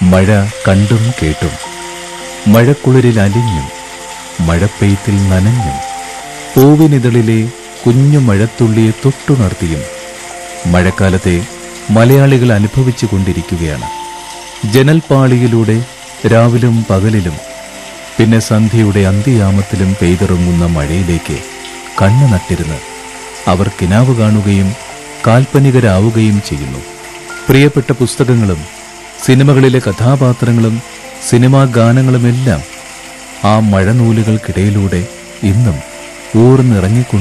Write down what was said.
മഴ കണ്ടും കേട്ടും മഴക്കുളിരിൽ അലിഞ്ഞും മഴപ്പെയ്ത്തിൽ നനഞ്ഞും പൂവിനിതളിലെ കുഞ്ഞു മഴത്തുള്ളിയെ തൊട്ടുണർത്തിയും മഴക്കാലത്തെ മലയാളികൾ അനുഭവിച്ചു കൊണ്ടിരിക്കുകയാണ് ജനൽപ്പാളിയിലൂടെ രാവിലും പകലിലും പിന്നെ സന്ധ്യയുടെ അന്ത്യയാമത്തിലും പെയ്തിറങ്ങുന്ന മഴയിലേക്ക് കണ്ണു നട്ടിരുന്ന് അവർ കിനാവ് കാണുകയും കാൽപ്പനികരാവുകയും ചെയ്യുന്നു പ്രിയപ്പെട്ട പുസ്തകങ്ങളും സിനിമകളിലെ കഥാപാത്രങ്ങളും സിനിമാ ഗാനങ്ങളുമെല്ലാം ആ മഴനൂലുകൾക്കിടയിലൂടെ ഇന്നും ഊർന്നിറങ്ങിക്കൊണ്ട്